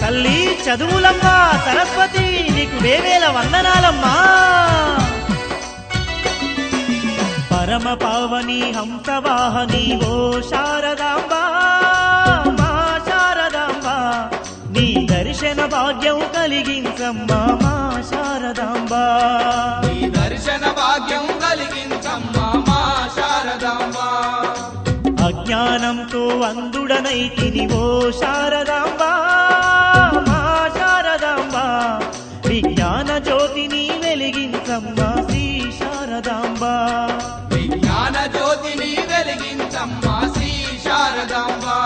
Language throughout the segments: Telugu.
తల్లి చదువులమ్మా సరస్వతి నీకు వేవేల వందనాలమ్మా పరమ పావని హంసవాహని ఓ శారదాంబా మా శారదాంబా నీ దర్శన భాగ్యం కలిగించమ్మా మా శారదాంబా నీ దర్శన భాగ్యం కలిగించమ్మా మా శారదాంబా అజ్ఞానంతో అందుడనైతిని ఓ శారదాంబా మా శారదాంబా విజ్ఞాన జ్యోతిని వెలిగించమ్మా శ్రీ శారదాంబా విజ్ఞాన జ్యోతిని వెలిగించమ్మా శ్రీ శారదాంబా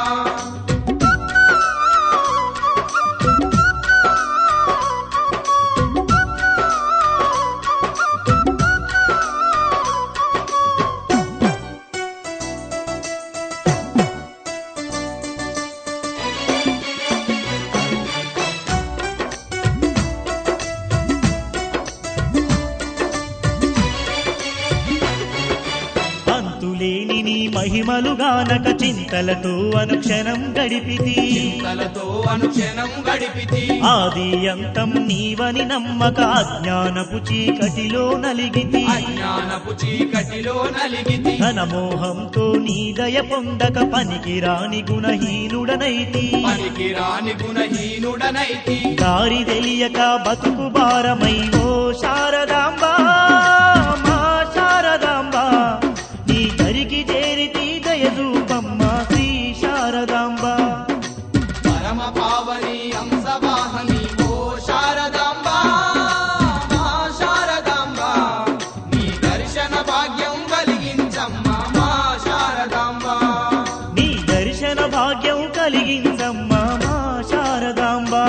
అంతులేని నీ మహిమలు గానక చింతలతో అనుక్షణం గడిపితి చింతలతో అనుక్షణం గడిపితి ఆది అంతం నీవని నమ్మక అజ్ఞానపు చీకటిలో నలిగితి అజ్ఞానపు చీకటిలో నలిగితి ఘనమోహంతో నీ దయ పొందక పనికి రాని గుణహీనుడనైతి పనికి రాని గుణహీనుడనైతి దారి తెలియక బతుకు భారమై ఓ శారదాంబా మా శారదాంబా నీ దరికి చేరితి దయదూపమ్మ శ్రీ శారదాంబా పరమ పావని అంశవాహని ఓ శారదాంబా మా శారదాంబా నీ దర్శన భాగ్యం కలిగించమ్మా మా శారదాంబా నీ దర్శన భాగ్యం కలిగిందమ్మా మా శారదాంబా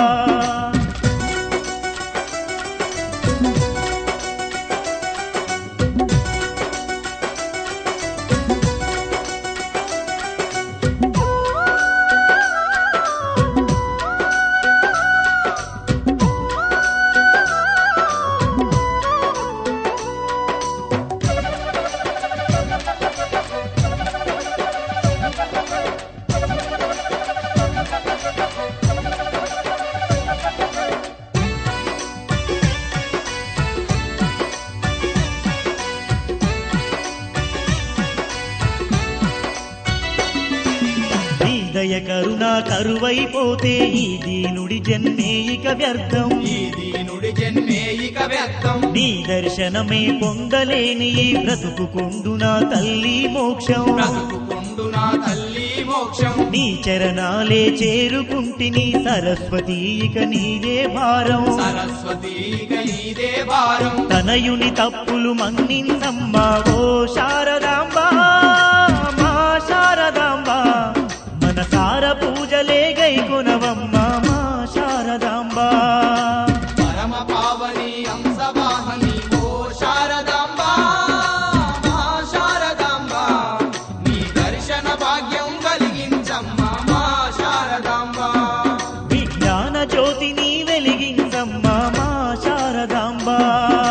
నీ దయ కరుణ కరువైపోతే ఈ దీనుడి జన్మే ఇక వ్యర్థం ఈ దీనుడి జన్మే ఇక వ్యక్తం నీ దర్శనమే పొందలేని ఈ బ్రతుకుకుండునా తల్లి మోక్షం బ్రతుకుండు నా తల్లి మోక్షం నీ చరణాలే చేరుకుంటిని సరస్వతి ఇక నీదే భారం సరస్వతి ఇక నీదే భారం తనయుని తప్పులు మన్నిందమ్మా ఓ శారదాంబా మా శారదాంబా మనసార పూజలే గైకొనవమ్మా మా శారదాంబా పరమ పావని అంశవాహని ఓ శారదాంబా మా శారదాంబా నీ దర్శన భాగ్యం కలిగించమ్మా మా శారదాంబా విజ్ఞాన జ్యోతిని వెలిగించమ్మా మా శారదాంబా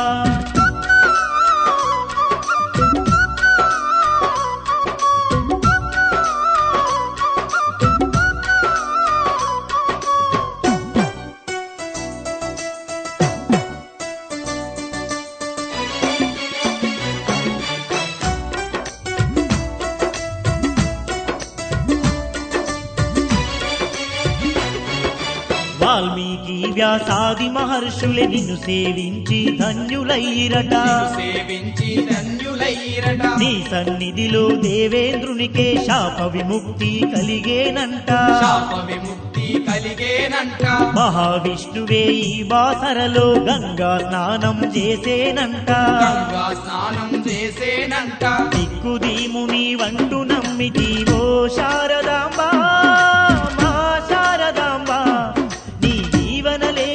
వాల్మీకి వ్యాసాది మహర్షులే నిన్ను సేవించి ధన్యులయ్యిరట నిన్ను సేవించి ధన్యులైరట నీ సన్నిధిలో దేవేంద్రునికే శాప విముక్తి కలిగేనంట శాప విముక్తి కలిగేనంట మహావిష్ణువే ఈ బాసరలో గంగా స్నానం చేసేనంట గంగా స్నానం చేసేనంట దిక్కుదీముని వంటు నమ్మితి ఓ శారదాంబా మా శారదాంబా నీ జీవనలే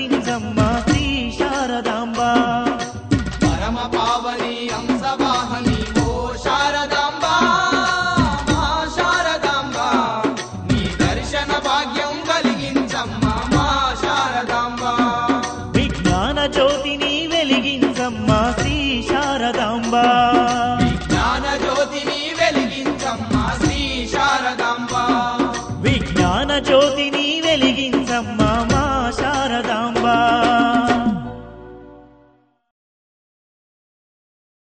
నాకందించమ్మా శ్రీ శారదాంబా పరమ పావని అంశవాహని